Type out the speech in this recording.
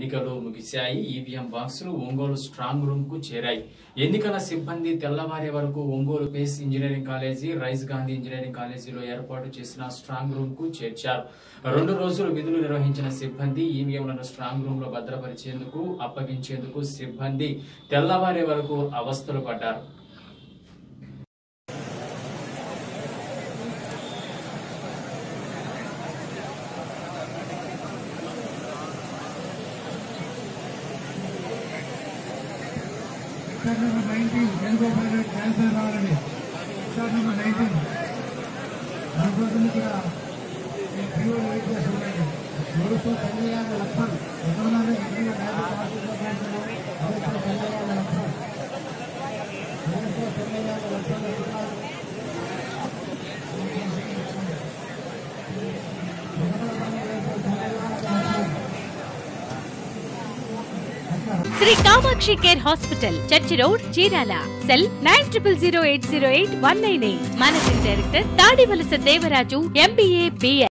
ఎన్నికలు ముగిశాయి ఈవీఎం బాక్సులు ఒంగోలు స్ట్రాంగ్ రూమ్ కు చేరాయి ఎన్నికల సిబ్బంది తెల్లవారే వరకు Ongole PACE engineering college RISE Gandhi engineering కాలేజీలో ఏర్పాటు చేసిన స్ట్రాంగ్ రూమ్ కు చేర్చారు రెండు రోజులు విధులు నిర్వహించిన సిబ్బంది ఈవీఎంలను స్ట్రాంగ్ రూమ్ లో భద్రపరిచేందుకు అప్పగించేందుకు సిబ్బంది తెల్లవారే వరకు అవస్థలు పడ్డారు స్టార్ నెంబర్ నైన్టీన్ వేణుగోపాల్ గారు ట్రాన్స్ఫర్ కావాలండి స్టార్ నెంబర్ నైన్టీన్ దానికోసం కూడా ఈ ప్రియులు వెయిట్ చేస్తున్నారండి ఎవరితో కళ్యాణ లక్ష్మణ్ ఎక్కడున్నారు ఎక్కడ ఎవరితో కళ్యాణ లక్ష్మణ్ ఎవరితో కళ్యాణ లక్ష్మణ్ ఎక్కడున్నారు? Shri Kamakshi care hospital church road Chirala cell nine triple zero eight zero eight one nine eight managing director Tadivalasa Devaraju MBA BL